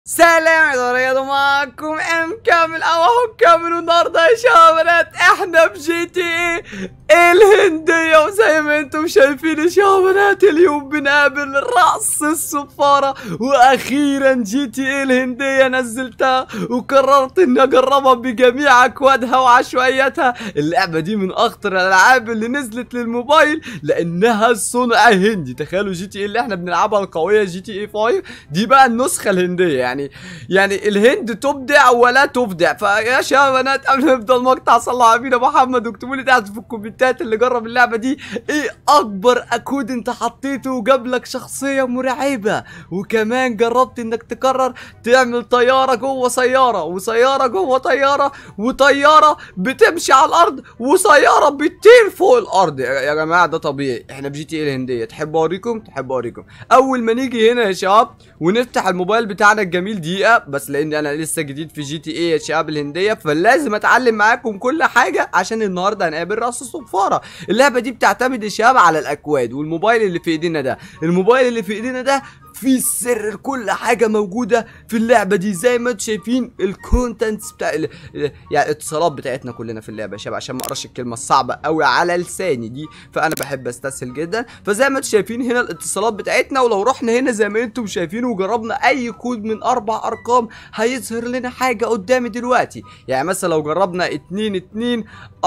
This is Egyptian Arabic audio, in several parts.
سلام يا رياضة معاكم ام كامل او اهو كامل والنهارده يا شباب احنا في جي تي ايه الهندية وزي ما انتم شايفين يا شباب اليوم بنقابل رأس الصفارة واخيرا جي تي ايه الهندية نزلتها وقررت اني اجربها بجميع اكوادها وعشوائياتها اللعبة دي من اخطر الالعاب اللي نزلت للموبايل لانها صنع هندي تخيلوا جي تي ايه اللي احنا بنلعبها القوية جي تي ايه 5 دي بقى النسخة الهندية يعني يعني الهند تبدع ولا تبدع فيا شباب قبل ما نبدا المقطع صلوا على نبينا محمد واكتبوا لي تحت في الكومنتات اللي جرب اللعبه دي ايه اكبر اكود انت حطيته وجاب لك شخصيه مرعبه وكمان جربت انك تقرر تعمل طياره جوه سياره وسياره جوه طياره وطياره بتمشي على الارض وسياره بتطير فوق الارض يا يا جماعه ده طبيعي احنا في جي تي ايه الهنديه تحبوا اوريكم تحبوا اوريكم اول ما نيجي هنا يا شباب ونفتح الموبايل بتاعنا الجميل دقيقه بس لان انا لسه جديد في جي تي ايه يا شباب الهنديه فلازم اتعلم معاكم كل حاجه عشان النهارده هنقابل راس الصفاره اللعبه دي بتعتمد يا شباب على الاكواد والموبايل اللي في ايدينا ده الموبايل اللي في ايدينا ده في سر كل حاجه موجوده في اللعبه دي زي ما انتم شايفين الكونتنتس بتاع ال... يعني الاتصالات بتاعتنا كلنا في اللعبه يا شباب عشان ما اقراش الكلمه الصعبه قوي على لساني دي فانا بحب استسهل جدا فزي ما انتم شايفين هنا الاتصالات بتاعتنا ولو رحنا هنا زي ما انتم شايفين وجربنا اي كود من اربع ارقام هيظهر لنا حاجه قدامي دلوقتي يعني مثلا لو جربنا 2 2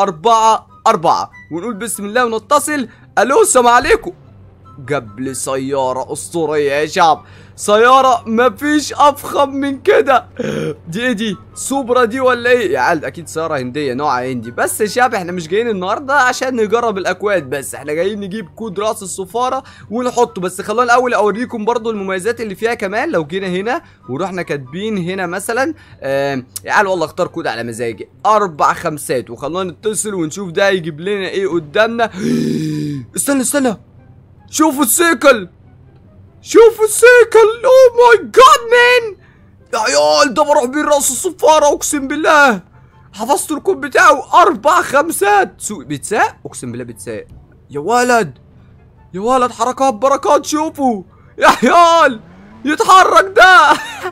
4 4 ونقول بسم الله ونتصل الو السلام عليكم جاب لي سيارة أسطورية يا شعب سيارة مفيش أفخم من كده دي ايه دي سوبرا دي ولا ايه يا عيال أكيد سيارة هندية نوعها هندي بس يا شباب احنا مش جايين النهاردة عشان نجرب الأكواد بس احنا جايين نجيب كود راس الصفارة ونحطه بس خلونا الأول أوريكم برضو المميزات اللي فيها كمان لو جينا هنا ورحنا كاتبين هنا مثلا آه يا عيال والله اختار كود على مزاجي أربع خمسات وخلونا نتصل ونشوف ده يجيب لنا ايه قدامنا استنى استنى شوفوا السيكل شوفوا السيكل اوه ماي جاد مان يا عيال ده بروح بيه راس الصفارة اقسم بالله حفظت الكود بتاعه اربع خمسات سوق بيتساق اقسم بالله بيتساق يا ولد يا ولد حركات بركات شوفوا يا عيال يتحرك ده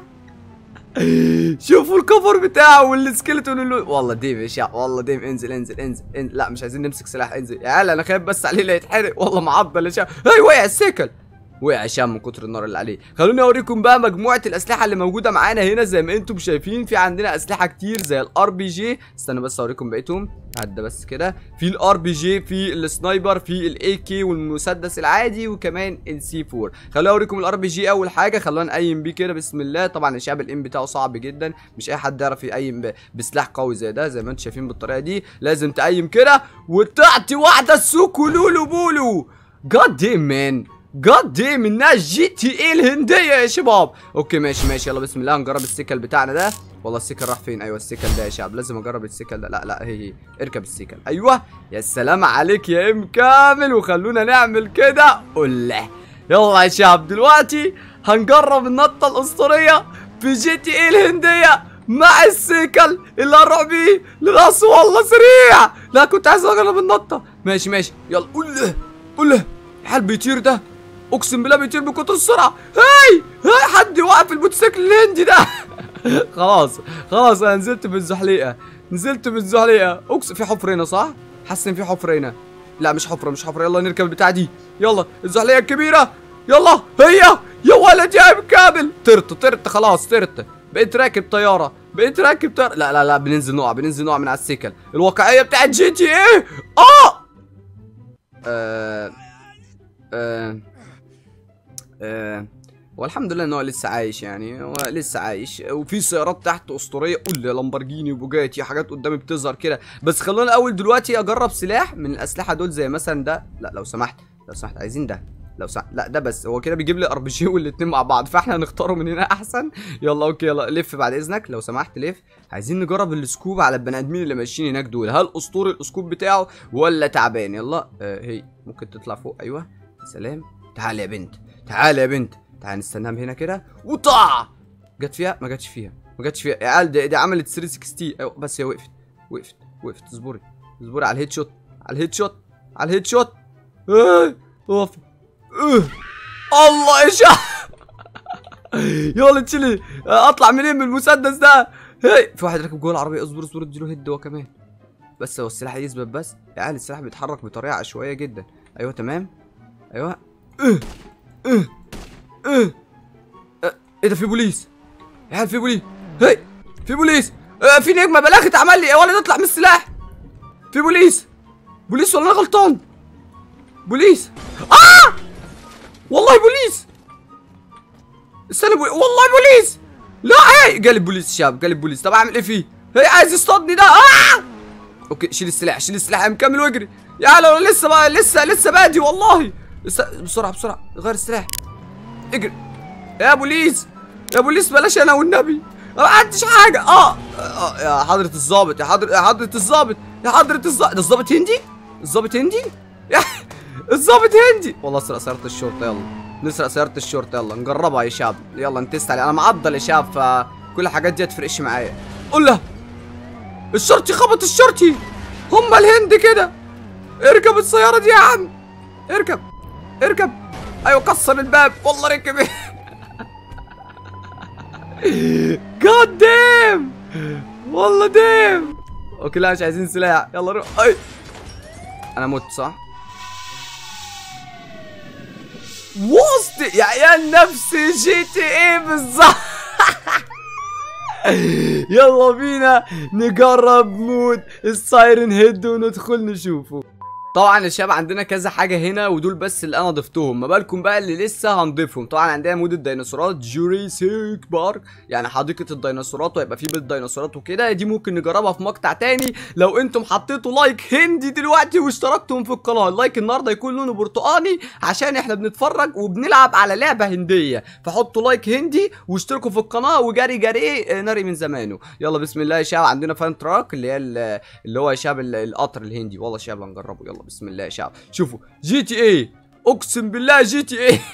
شوفوا الكفر بتاعه والسكيلتون اللي والله ديم يا شعب والله ديم انزل انزل انزل, انزل. لا مش عايزين نمسك سلاح انزل يا عيال انا خايف بس عليه لا يتحرق والله معضل يا شعب هاي وقع السيكل وقع شام من كتر النار اللي عليه خلوني اوريكم بقى مجموعه الاسلحه اللي موجوده معانا هنا زي ما انتم شايفين في عندنا اسلحه كتير زي الار بي جي استنى بس اوريكم بقيتهم عدى بس كده في الار بي جي في السنايبر في الاي كي والمسدس العادي وكمان السي 4 خلوني اوريكم الار بي جي اول حاجه خلونا نقيم بيه كده بسم الله طبعا الشعب الام بتاعه صعب جدا مش اي حد يعرف يقيم بسلاح قوي زي ده زي ما انتم شايفين بالطريقه دي لازم تقيم كده وتعطي واحده السوكو لولو بولو جاد ديم مان جاد ديم الناس جي تي ايه الهنديه يا شباب اوكي ماشي ماشي يلا بسم الله نجرب السيكل بتاعنا ده والله السيكل راح فين ايوه السيكل ده يا شباب لازم اجرب السيكل ده لا لا هي هي اركب السيكل ايوه يا سلام عليك يا ام كامل وخلونا نعمل كده قله يلا يا شباب دلوقتي هنجرب النطه الاسطوريه في جي تي ايه الهنديه مع السيكل اللي هنروح بيه لراسه والله سريع لا كنت عايز اجرب النطه ماشي ماشي يلا قله قله الحال بيطير ده اقسم بالله بيطير بكتر السرعه هاي هاي حد يوقف الموتوسيكل الهندي ده خلاص خلاص انا نزلت بالزحليقه نزلت بالزحليقه اقسم في حفره هنا صح حاسس ان في حفره هنا لا مش حفره مش حفره يلا نركب البتاع دي يلا الزحليقه الكبيره يلا هي يا ولد يا كامل طرت طرت خلاص طرت بقيت راكب طياره بقيت راكب طياره لا لا لا بننزل نقع بننزل نقع من على السيكل الواقعيه بتاعت جي تي ايه اه آه آه آه والحمد لله ان هو لسه عايش يعني هو لسه عايش وفي سيارات تحت اسطوريه قول لامبرجيني وبوجاتي حاجات قدامي بتظهر كده بس خلونا الاول دلوقتي اجرب سلاح من الاسلحه دول زي مثلا ده لا لو سمحت لو سمحت عايزين ده لو سمحت لا ده بس هو كده بيجيب لي ار بي جي والاثنين مع بعض فاحنا هنختاره من هنا احسن يلا اوكي يلا لف بعد اذنك لو سمحت لف عايزين نجرب السكوب على البني ادمين اللي ماشيين هناك دول هل اسطوري الاسكوب بتاعه ولا تعبان يلا آه هي ممكن تطلع فوق ايوه سلام تعال يا بنت تعال يا بنت تعال نستناها هنا كده وطع جت فيها ما جاتش فيها ما جاتش فيها يا عيال دي, دي عملت 360 ايوه بس هي وقفت وقفت وقفت اصبري اصبري على الهيد شوت على الهيد شوت على الهيد شوت ايه اقفي اه الله يا شعب يلا تشيلي اطلع منين من المسدس ده هي في واحد راكب جوه العربيه اصبر اصبر اديله هيد هو كمان بس هو السلاح يثبت بس يا عيال السلاح بيتحرك بطريقه عشوائيه جدا ايوه تمام ايوه اه اه اه اه. ايه ده في بوليس يا عيال في بوليس هي في بوليس اه في نجمه بلاغ اتعمل لي يا ولد اطلع من السلاح في بوليس بوليس ولا انا غلطان بوليس اه والله بوليس استنى بوليس والله بوليس لا هي قالب بوليس شاب قالب بوليس طب اعمل ايه فيه هي عايز يصطادني ده اه اوكي شيل السلاح شيل السلاح مكمل واجري يا لو لسه بقى لسه لسه بادي والله است... بسرعه بسرعه غير السلاح اجري يا بوليس يا بوليس بلاش انا والنبي ما عنديش حاجه اه, آه يا حضره الضابط يا حضره يا حضره الضابط يا حضره الضابط ده الضابط هندي الضابط هندي يا الضابط هندي والله اسرق سياره الشرطه يلا نسرق سياره الشرطه يلا نجربها يا شاب يلا نتست عليه انا معضل يا شاب فكل الحاجات دي هتفرقش معايا قول له الشرطي خبط الشرطي هم الهند كده اركب السياره دي يا عم اركب اركب ايوه كسر الباب والله ركب جاد ديم والله ديم اوكي لا مش عايزين سلاح يلا روح اي انا مت صح وسط يا عيال نفس جي تي ايه بالظبط يلا بينا نجرب مود السايرن هيد وندخل نشوفه طبعا يا شباب عندنا كذا حاجه هنا ودول بس اللي انا ضفتهم ما بالكم بقى اللي لسه هنضيفهم طبعا عندنا مود الديناصورات جوريسيك بارك يعني حديقه الديناصورات وهيبقى فيه بيت ديناصورات وكده دي ممكن نجربها في مقطع تاني لو انتم حطيتوا لايك هندي دلوقتي واشتركتم في القناه اللايك النهارده يكون لونه برتقاني عشان احنا بنتفرج وبنلعب على لعبه هنديه فحطوا لايك هندي واشتركوا في القناه وجري جري آه، ناري من زمانه يلا بسم الله يا شباب عندنا فان تراك اللي هي ال- اللي هو يا شباب ال- القطر الهندي والله يا شباب هنجربه يلا بسم الله يا شباب شوفوا جي تي اي اقسم بالله جي تي اي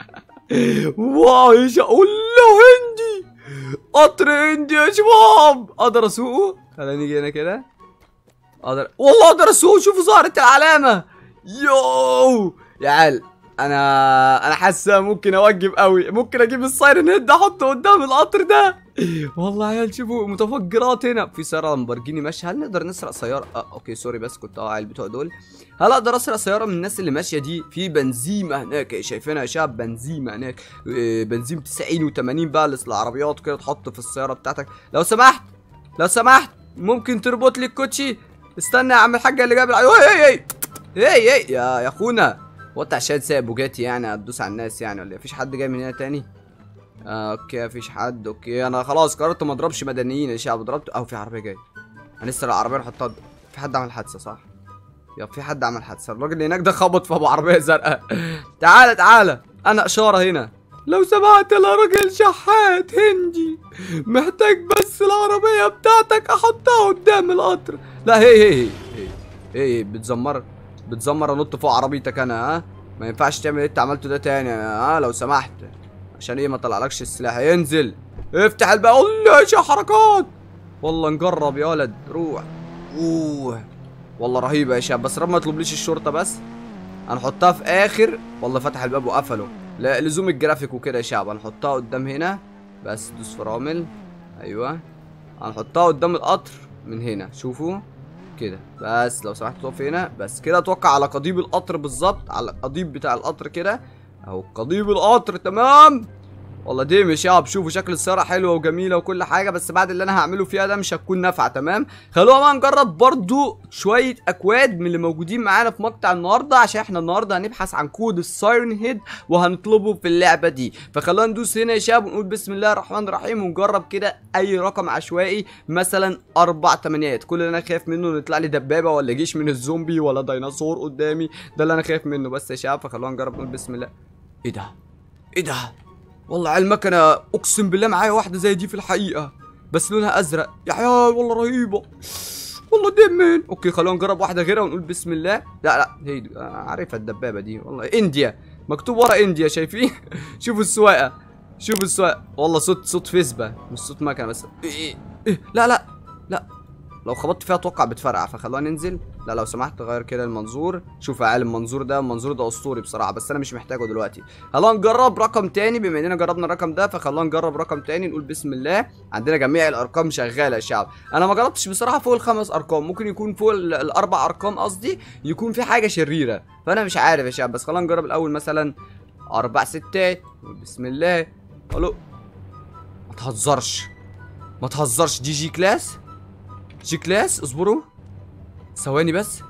واو يا شباب والله هندي قطر هندي يا شباب اقدر اسوقه خلينا نيجي هنا كده اقدر والله اقدر اسوقه شوفوا ظهرت العلامه يو يا عيال انا انا حاسه ممكن اوجب قوي ممكن اجيب السايرن هيد احطه قدام القطر ده والله يا عيال شوفوا متفجرات هنا في سياره لامبورجيني ماشيه هل نقدر نسرق سياره آه اوكي سوري بس كنت اه على البتوع دول هل اقدر اسرق سياره من الناس اللي ماشيه دي في بنزيمه هناك شايفينها يا شباب بنزيمه هناك آه، بنزيم 90 و80 بقى العربيات كده تحط في السياره بتاعتك لو سمحت لو سمحت ممكن تربط لي الكوتشي استنى يا عم الحاج اللي جايب العيو هي هي هي هي يا يا اخونا هو انت عشان سايق بوجاتي يعني هتدوس على الناس يعني ولا إيه؟ مفيش حد جاي من هنا تاني آه اوكي مفيش حد اوكي انا خلاص قررت ما اضربش مدنيين يا شباب ضربت اهو في عربيه جايه هنسرق العربيه نحطها د- في حد عمل حادثه صح يا في حد عمل حادثه الراجل اللي هناك ده خبط في ابو عربيه زرقاء تعالى تعالى انا اشاره هنا لو سمحت يا راجل شحات هندي محتاج بس العربيه بتاعتك احطها قدام القطر لا هي هي هي هي, هي بتزمر بتزمر انط فوق عربيتك انا ها ما ينفعش تعمل اللي انت عملته ده تاني ها لو سمحت عشان ايه ما طلعلكش السلاح ينزل افتح الباب والله ايش حركات والله نجرب يا ولد روح اوه والله رهيبه يا شباب بس رب ما يطلبليش الشرطه بس هنحطها في اخر والله فتح الباب وقفله لا لزوم الجرافيك وكده يا شباب هنحطها قدام هنا بس دوس فرامل ايوه هنحطها قدام القطر من هنا شوفوا كده بس لو سمحت تقف هنا بس كده اتوقع على قضيب القطر بالظبط على القضيب بتاع القطر كده اهو قضيب القطر تمام والله دي مش ياب شوفوا شكل السيارة حلوة وجميلة وكل حاجة بس بعد اللي انا هعمله فيها ده مش هتكون نافعة تمام خلونا بقى نجرب برضو شوية اكواد من اللي موجودين معانا في مقطع النهاردة عشان احنا النهاردة هنبحث عن كود السايرن هيد وهنطلبه في اللعبة دي فخلونا ندوس هنا يا شباب ونقول بسم الله الرحمن الرحيم ونجرب كده اي رقم عشوائي مثلا اربع تمانيات كل اللي انا خايف منه إن يطلع لي دبابة ولا جيش من الزومبي ولا ديناصور قدامي ده اللي انا خايف منه بس يا شباب فخلونا نجرب نقول بسم الله ايه ده ايه ده والله على المكنه اقسم بالله معايا واحده زي دي في الحقيقه بس لونها ازرق يا عيال والله رهيبه والله دمن اوكي خلونا نجرب واحده غيرها ونقول بسم الله لا لا هي دي. أنا عارفها الدبابه دي والله انديا مكتوب ورا انديا شايفين شوفوا السواقه شوفوا السواقه والله صوت صوت فيسبا مش صوت مكنه بس إيه إيه إيه لا لا لا لو خبطت فيها اتوقع بتفرقع فخلونا ننزل لا لو سمحت غير كده المنظور شوف يا عالم المنظور ده المنظور ده اسطوري بصراحه بس انا مش محتاجه دلوقتي خلونا نجرب رقم تاني بما اننا جربنا الرقم ده فخلونا نجرب رقم تاني نقول بسم الله عندنا جميع الارقام شغاله يا شعب انا ما جربتش بصراحه فوق الخمس ارقام ممكن يكون فوق ال- الاربع ارقام قصدي يكون في حاجه شريره فانا مش عارف يا شعب بس خلونا نجرب الاول مثلا اربع ستات بسم الله الو ما تهزرش ما تهزرش دي جي كلاس جي كلاس اصبروا ثواني بس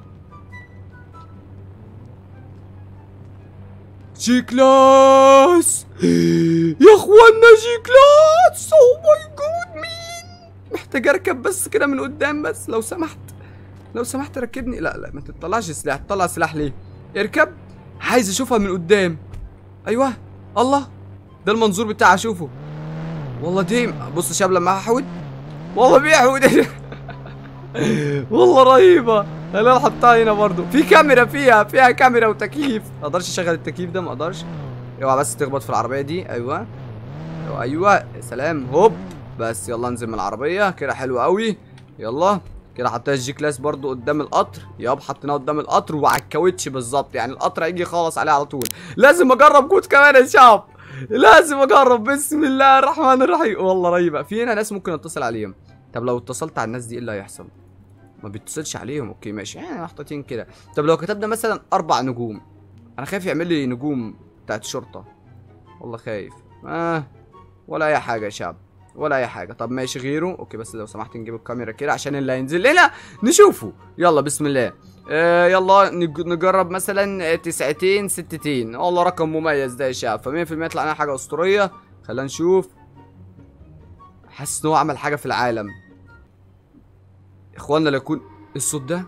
جي كلاس يا اخوانا جي كلاس او ماي جود مين محتاج اركب بس كده من قدام بس لو سمحت لو سمحت ركبني لا لا ما تطلعش سلاح تطلع سلاح ليه اركب عايز اشوفها من قدام ايوه الله ده المنظور بتاعها اشوفه والله ديم بص يا شباب لما هحود والله بيحود والله رهيبه انا احطها هنا برضو في كاميرا فيها فيها كاميرا وتكييف ما اقدرش اشغل التكييف ده ما اقدرش اوعى بس تخبط في العربيه دي ايوه ايوه ايوه يا سلام هوب بس يلا انزل من العربيه كده حلو قوي يلا كده حطينا الجي كلاس برضو قدام القطر ياب حطيناه قدام القطر وعلى الكاوتش بالظبط يعني القطر هيجي يخلص عليه على طول لازم اجرب كود كمان يا شباب لازم اجرب بسم الله الرحمن الرحيم والله رهيبه في هنا ناس ممكن اتصل عليهم طب لو اتصلت على الناس دي ايه اللي هيحصل ما بيتصلش عليهم اوكي ماشي يعني محطوطين كده طب لو كتبنا مثلا اربع نجوم انا خايف يعمل لي نجوم بتاعت شرطه والله خايف اه ولا اي حاجه يا شعب ولا اي حاجه طب ماشي غيره اوكي بس لو سمحت نجيب الكاميرا كده عشان اللي هينزل لنا نشوفه يلا بسم الله آه يلا نج- نجرب مثلا تسعتين ستتين والله رقم مميز ده يا شباب ف 100% يطلع لنا حاجه اسطوريه خلينا نشوف حاسس ان هو عمل حاجه في العالم اخوانا لا يكون إيه الصوت ده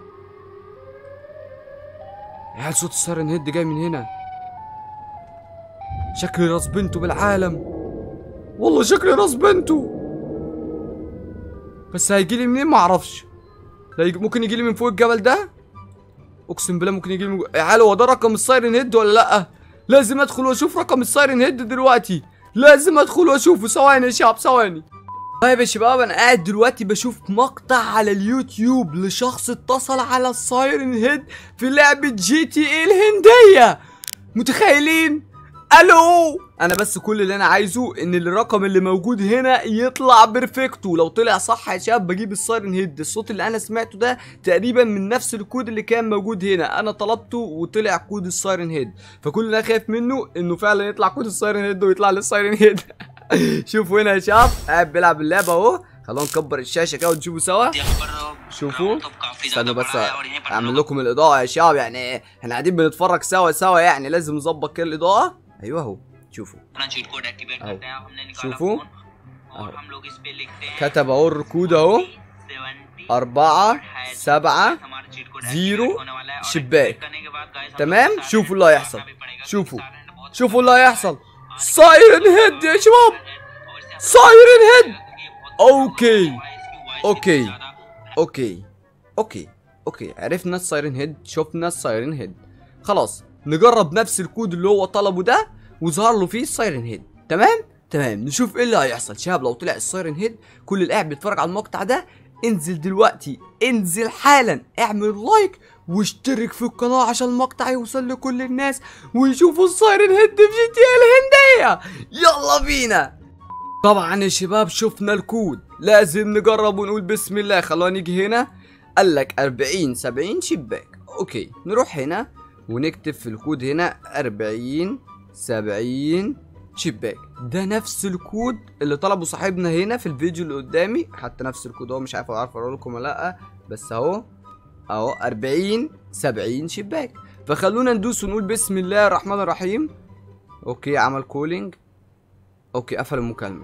يا عيال صوت السايرن هيد جاي من هنا شكلي راس بنته بالعالم والله شكلي راس بنته بس هيجي لي منين ما اعرفش لا يجي- ممكن يجي لي من فوق الجبل ده اقسم بالله ممكن يجي لي من يا عيال هو ده رقم السايرن هيد ولا لا لازم ادخل واشوف رقم السايرن هيد دلوقتي لازم ادخل واشوفه ثواني يا شباب ثواني طيب يا شباب انا قاعد دلوقتي بشوف مقطع على اليوتيوب لشخص اتصل على السايرن هيد في لعبة جي تي اي الهندية متخيلين الو انا بس كل اللي انا عايزه ان الرقم اللي موجود هنا يطلع بيرفكتو لو طلع صح يا شباب بجيب السايرن هيد الصوت اللي انا سمعته ده تقريبا من نفس الكود اللي كان موجود هنا انا طلبته وطلع كود السايرن هيد فكل اللي انا خايف منه انه فعلا يطلع كود السايرن هيد ويطلع لي السايرن هيد شوفوا هنا يا شباب قاعد بيلعب اللعبه اهو خلونا نكبر الشاشه كده ونشوفوا سوا شوفوا استنوا بس اعمل لكم الاضاءه يا شباب يعني احنا قاعدين بنتفرج سوا سوا يعني لازم نظبط كده الاضاءه ايوه اهو شوفوا अपना cheat code activate आओ। करते हैं हमने निकाला शूफू। फोन और आओ। हम लोग इस पे लिखते हैं كتب اهو الكود اهو 70 أربعة سبعة हमारा cheat code زيرو activate होने वाला है और شباك activate करने के बाद guys हम تمام लोग को شوفوا silent اللي هيحصل करना भी पड़ेगा, شوفوا क्योंकि silent बहुत شوفوا اللي هيحصل आने سايرن هيد يا شباب और इससे سايرن هيد क्योंकि ये बहुत اوكي voice की voice اوكي कितनी ज्यादा اوكي اوكي اوكي عرفنا السايرن هيد شفنا السايرن هيد خلاص نجرب نفس الكود اللي هو طلبه ده وظهر له فيه السايرن هيد تمام تمام نشوف ايه اللي هيحصل شباب لو طلع السايرن هيد كل اللي قاعد بيتفرج على المقطع ده انزل دلوقتي انزل حالا اعمل لايك واشترك في القناة عشان المقطع يوصل لكل الناس ويشوفوا السايرن هيد في جي تي الهندية يلا بينا طبعا يا شباب شفنا الكود لازم نجرب ونقول بسم الله خلونا نيجي هنا قال لك 40 70 شباك اوكي نروح هنا ونكتب في الكود هنا 40 70 شباك ده نفس الكود اللي طلبه صاحبنا هنا في الفيديو اللي قدامي حتى نفس الكود اهو مش عارف اعرف اقول لكم ولا لا بس اهو اهو 40 70 شباك فخلونا ندوس ونقول بسم الله الرحمن الرحيم اوكي عمل كولينج اوكي قفل المكالمة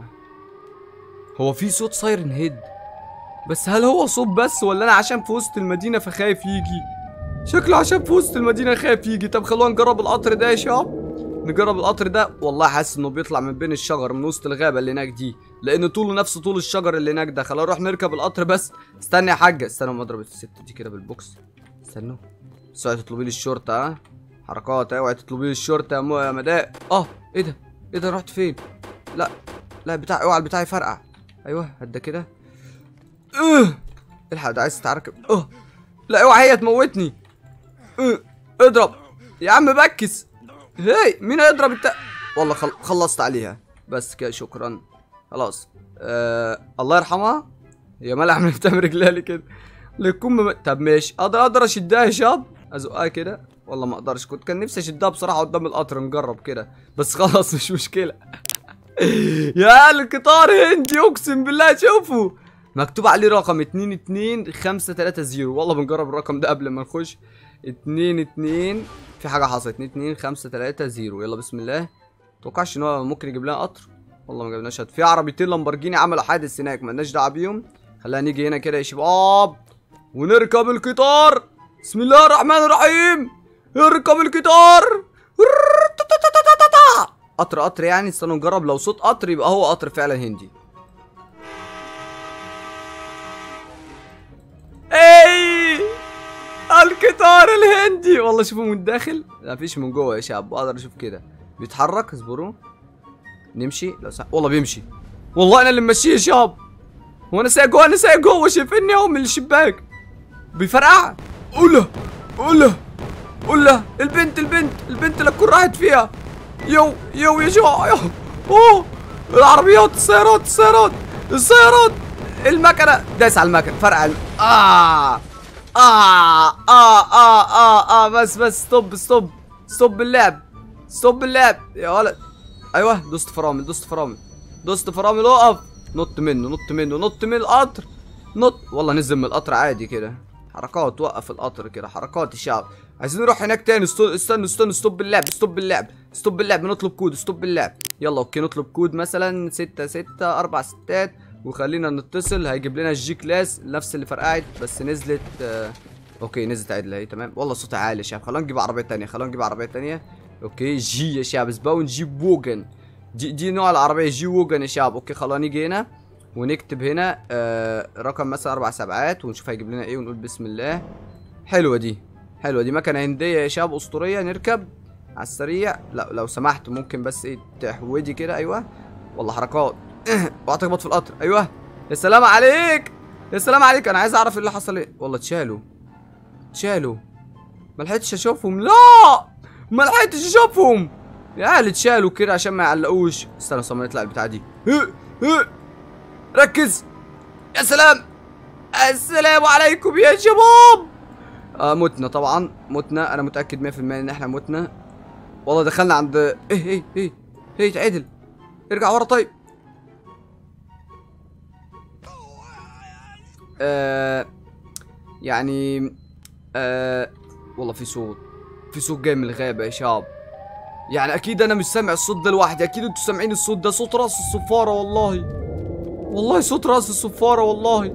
هو في صوت سايرن هيد بس هل هو صوت بس ولا انا عشان في وسط المدينة فخايف يجي شكله عشان في وسط المدينة خايف يجي طب خلونا نجرب القطر ده يا شباب نجرب القطر ده والله حاسس انه بيطلع من بين الشجر من وسط الغابة اللي هناك دي لان طوله نفس طول الشجر اللي هناك ده خلينا نروح نركب القطر بس استنى يا حاجة استنى ما اضرب الست دي كده بالبوكس استنوا بس اوعي تطلبي لي الشرطة ها حركات اوعي تطلبي لي الشرطة يا مو يا مداء اه ايه ده ايه ده رحت فين لا لا بتاع اوعى البتاع يفرقع ايوه هدا كده اه الحق ده عايز تتعركب اه لا اوعى هي تموتني اه، اضرب يا عم بكس هي مين هيضرب الت والله خل... خلصت عليها بس كده شكرا خلاص آه... الله يرحمها هي مالها عملت بتعمل رجلها لي كده ليكون مم... طب ماشي اقدر اقدر اشدها يا شاب ازقها كده والله ما اقدرش كنت كان نفسي اشدها بصراحه قدام القطر نجرب كده بس خلاص مش مشكله يا القطار هندي اقسم بالله شوفوا مكتوب عليه رقم 22530 والله بنجرب الرقم ده قبل ما نخش 22 في حاجه حصلت 22530 يلا بسم الله متوقعش ان هو ممكن يجيب لنا قطر والله ما جبناش قطر في عربيتين لامبرجيني عملوا حادث هناك مالناش دعوه بيهم خلينا نيجي هنا كده يا شباب ونركب القطار بسم الله الرحمن الرحيم اركب القطار قطر قطر يعني استنوا نجرب لو صوت قطر يبقى هو قطر فعلا هندي اي القطار الهندي والله شوفوا من الداخل لا فيش من جوه يا شباب اقدر اشوف كده بيتحرك اصبروا نمشي لو سا... والله بيمشي والله انا اللي ماشيه يا شباب هو انا سايق جوه انا سايق جوه شايفني اهو من الشباك بيفرقع قوله قوله قوله البنت البنت البنت اللي تكون راحت فيها يو يو يا شباب يو اوه العربيات السيارات السيارات السيارات المكنه داس على المكنه فرقع الم... آه. آه آه آه آه آه بس بس ستوب ستوب ستوب اللعب ستوب اللعب يا ولد ايوه دوست فرامل دوست فرامل دوست فرامل اقف نط منه نط منه نط من القطر نط والله نزل من القطر عادي كده حركات وقف القطر كده حركات الشعب عايزين نروح هناك تاني استو... استنوا استنوا ستوب اللعب ستوب اللعب ستوب اللعب نطلب كود ستوب اللعب يلا اوكي نطلب كود مثلا ستة ستة أربع ستات وخلينا نتصل هيجيب لنا الجي كلاس نفس اللي فرقعت بس نزلت آه... اوكي نزلت عدل اهي تمام والله صوتها عالي يا شباب خلينا نجيب عربية تانية خلينا نجيب عربية تانية اوكي جي يا شباب سباون جي ووجن دي دي نوع العربية جي ووجن يا شباب اوكي خلينا نيجي هنا ونكتب هنا آه رقم مثلا اربع سبعات ونشوف هيجيب لنا ايه ونقول بسم الله حلوة دي حلوة دي مكنة هندية يا شباب اسطورية نركب على السريع لا لو سمحت ممكن بس ايه تحودي كده ايوه والله حركات اوعى تخبط في القطر ايوه يا سلام عليك يا سلام عليك انا عايز اعرف إيه اللي حصل ايه والله اتشالوا اتشالوا ما لحقتش اشوفهم لا ما لحقتش اشوفهم يا عيال اتشالوا كده عشان ما يعلقوش استنى استنى نطلع البتاعه دي اه، اه. ركز يا سلام السلام عليكم يا شباب آه متنا طبعا متنا انا متاكد 100% ان احنا متنا والله دخلنا عند ايه ايه ايه ايه تعدل ارجع ورا طيب آه يعني آه والله في صوت في صوت جاي من الغابة يا شباب يعني اكيد انا مش سامع الصوت ده لوحدي اكيد انتوا سامعين الصوت ده صوت راس الصفارة والله والله صوت راس الصفارة والله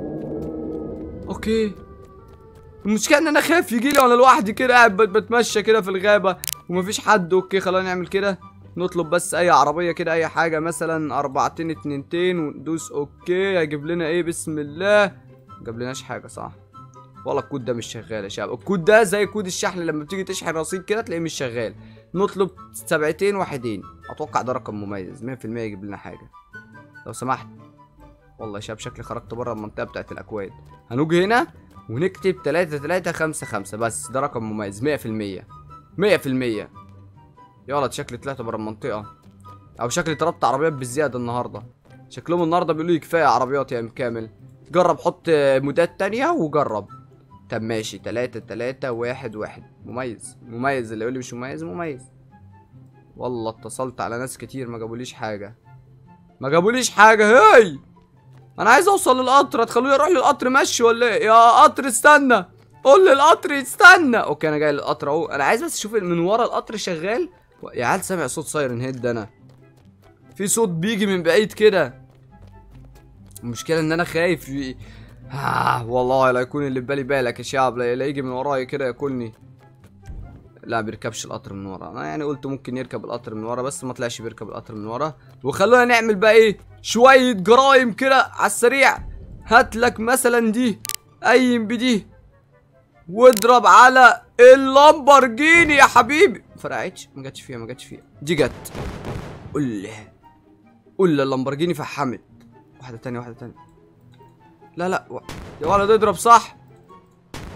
اوكي المشكلة ان انا خايف يجي لي وانا لوحدي كده قاعد بت- بتمشى كده في الغابة ومفيش حد اوكي خلينا نعمل كده نطلب بس اي عربية كده اي حاجة مثلا اربعتين اتنينتين وندوس اوكي هيجيب لنا ايه بسم الله جاب لناش حاجة صح والله الكود ده مش شغال يا شباب الكود ده زي كود الشحن لما بتيجي تشحن رصيد كده تلاقيه مش شغال نطلب سبعتين واحدين اتوقع ده رقم مميز 100% يجيب لنا حاجة لو سمحت والله يا شباب شكلي خرجت بره المنطقة بتاعت الاكواد هنيجي هنا ونكتب تلاتة تلاتة خمسة خمسة بس ده رقم مميز مية في المية مية في المية يلا شكلي طلعت بره المنطقة أو شكلي طلبت عربيات بالزيادة النهاردة شكلهم النهاردة بيقولوا لي كفاية عربيات يا كامل جرب حط مودات تانية وجرب طب ماشي تلاتة تلاتة واحد واحد مميز مميز اللي يقول لي مش مميز مميز والله اتصلت على ناس كتير ما جابوليش حاجة ما جابوليش حاجة هاي انا عايز اوصل للقطر هتخلوني اروح للقطر مشي ولا ايه يا قطر استنى قول للقطر يستنى اوكي انا جاي للقطر اهو انا عايز بس اشوف من ورا القطر شغال يا عيال سامع صوت سايرن هيد انا في صوت بيجي من بعيد كده المشكله ان انا خايف ي... آه والله لا يكون اللي في بالي بالك يا شعب لا لا يجي من ورايا كده ياكلني لا بيركبش القطر من ورا انا يعني قلت ممكن يركب القطر من ورا بس ما طلعش بيركب القطر من ورا وخلونا نعمل بقى ايه شويه جرايم كده على السريع هات لك مثلا دي قيم بدي واضرب على اللامبرجيني يا حبيبي فرقعتش ما جاتش فيها ما جاتش فيها دي جت قول قول اللامبرجيني فحمت واحده تانية واحده تانية لا لا و... يا ولد اضرب صح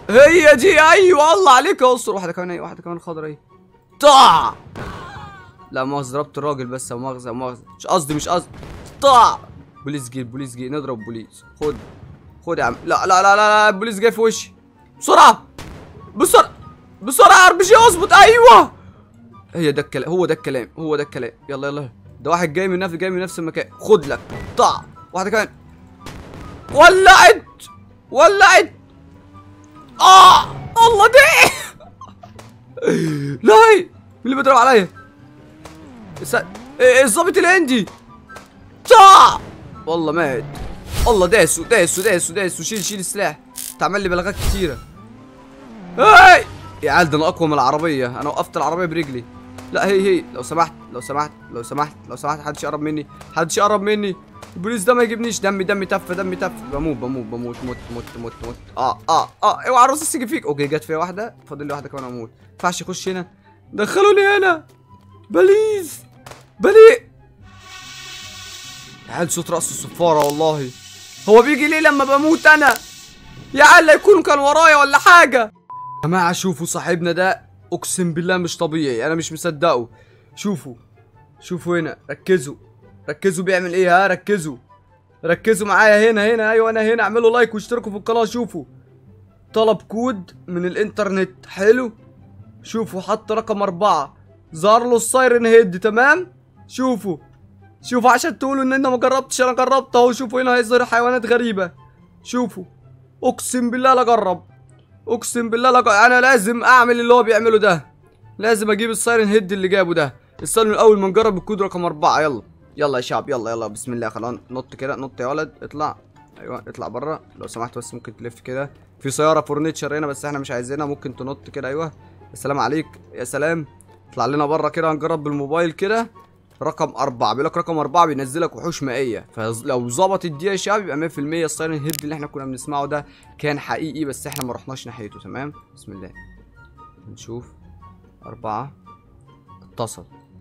هي دي ايوه الله عليك يا اسطى واحده كمان ايه واحده كمان خضرا ايه طع لا مؤاخذة ضربت الراجل بس لا مؤاخذة لا مؤاخذة مش قصدي مش قصدي طع بوليس جه بوليس جه نضرب بوليس خد خد يا عم لا لا لا لا, لا البوليس جاي في وشي بسرعة بسرعة بسرعة ار بي جي اظبط ايوه هي ده الكلام هو ده الكلام هو ده الكلام يلا يلا ده واحد جاي من نفس جاي من نفس المكان خد لك طع واحدة كمان ولعت ولعت اه الله دي لا هي مين اللي بيضرب عليا الس- إيه الظابط الهندي طع والله مات الله داسوا داسوا داسوا داسوا شيل شيل السلاح تعمل لي بلاغات كتيرة هاي يا عيال ده انا اقوى من العربية انا وقفت العربية برجلي لا هي هي لو سمحت لو سمحت لو سمحت لو سمحت محدش يقرب مني محدش يقرب مني البوليس ده ما يجيبنيش دمي دمي تف دمي تف بموت بموت بموت موت موت موت موت اه اه اه اوعى الرصاص يجي فيك اوكي جت فيا واحدة فاضل لي واحدة كمان اموت ما ينفعش يخش هنا دخلوني هنا بليز بليء يا عيال صوت رأس الصفارة والله هو بيجي ليه لما بموت انا يا عيال لا يكون كان ورايا ولا حاجة يا جماعة شوفوا صاحبنا ده اقسم بالله مش طبيعي انا مش مصدقه شوفوا شوفوا هنا ركزوا ركزوا بيعمل ايه ها ركزوا ركزوا معايا هنا هنا ايوه انا هنا اعملوا لايك واشتركوا في القناة شوفوا طلب كود من الانترنت حلو شوفوا حط رقم أربعة ظهر له السايرن هيد تمام شوفوا شوفوا عشان تقولوا ان انا ما جربتش انا جربت اهو شوفوا هنا هيظهر حيوانات غريبة شوفوا اقسم بالله لا اجرب اقسم بالله لا أجرب. انا لازم اعمل اللي هو بيعمله ده لازم اجيب السايرن هيد اللي جابه ده استنوا الاول ما نجرب الكود رقم أربعة يلا يلا يا شباب يلا يلا بسم الله خلاص نط كده نط يا ولد اطلع ايوه اطلع بره لو سمحت بس ممكن تلف كده في سياره فورنيتشر هنا بس احنا مش عايزينها ممكن تنط كده ايوه السلام عليك يا سلام اطلع لنا بره كده هنجرب بالموبايل كده رقم أربعة بيقول لك رقم أربعة بينزلك وحوش مائية فلو ظبطت دي يا شباب يبقى 100% السايرن هيد اللي احنا كنا بنسمعه ده كان حقيقي بس احنا ما رحناش ناحيته تمام بسم الله نشوف أربعة اتصل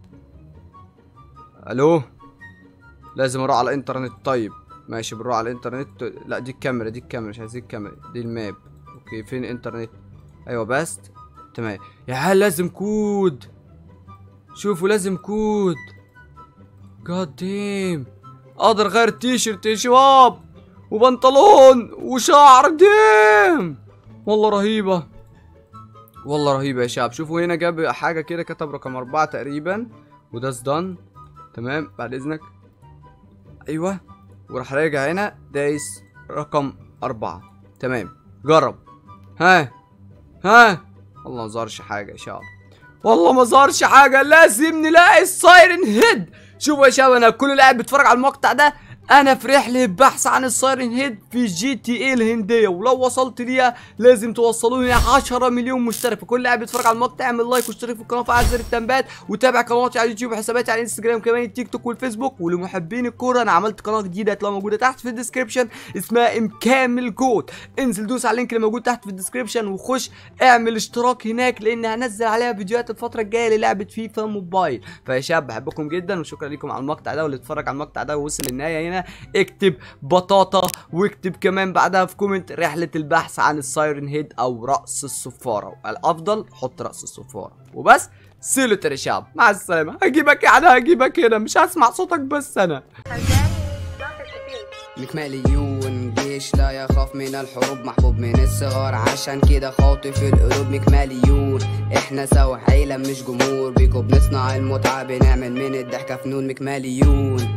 ألو لازم اروح على الانترنت طيب ماشي بنروح على الانترنت لا دي الكاميرا دي الكاميرا مش عايزين الكاميرا دي الماب اوكي فين الانترنت ايوه بس تمام يا عيال لازم كود شوفوا لازم كود جاد ديم اقدر اغير التيشيرت يا شباب وبنطلون وشعر ديم والله رهيبة والله رهيبة يا شباب شوفوا هنا جاب حاجة كده كتب رقم أربعة تقريبا وده دان تمام بعد إذنك أيوه وراح راجع هنا دايس رقم أربعة تمام جرب ها ها والله ما ظهرش حاجة يا شباب والله ما ظهرش حاجة لازم نلاقي السايرن هيد شوفوا يا شباب انا كل اللي قاعد بيتفرج على المقطع ده انا في رحله بحث عن السايرن هيد في جي تي اي الهنديه ولو وصلت ليها لازم توصلوني 10 مليون مشترك فكل اللي قاعد بيتفرج على المقطع اعمل لايك واشترك في القناه وفعل زر التنبيهات وتابع قناتي على اليوتيوب وحساباتي على الانستجرام كمان التيك توك والفيسبوك ولمحبين الكوره انا عملت قناه جديده هتلاقوها موجوده تحت في الديسكربشن اسمها ام كامل كود انزل دوس على اللينك اللي موجود تحت في الديسكربشن وخش اعمل اشتراك هناك لان هنزل عليها فيديوهات الفتره الجايه للعبه فيفا موبايل فيا شباب بحبكم جدا وشكرا لكم على المقطع ده واللي اتفرج على المقطع ده ووصل للنهايه هنا اكتب بطاطا واكتب كمان بعدها في كومنت رحله البحث عن السايرن هيد او راس الصفاره الافضل حط راس الصفاره وبس سيلوتر يا شباب مع السلامه هجيبك يعني هجيبك هنا مش هسمع صوتك بس انا مكماليون جيش لا يخاف من الحروب محبوب من الصغار عشان كده خاطف القلوب مكماليون احنا سوا عيلة مش جمهور بيكو بنصنع المتعة بنعمل من الضحكة فنون مكماليون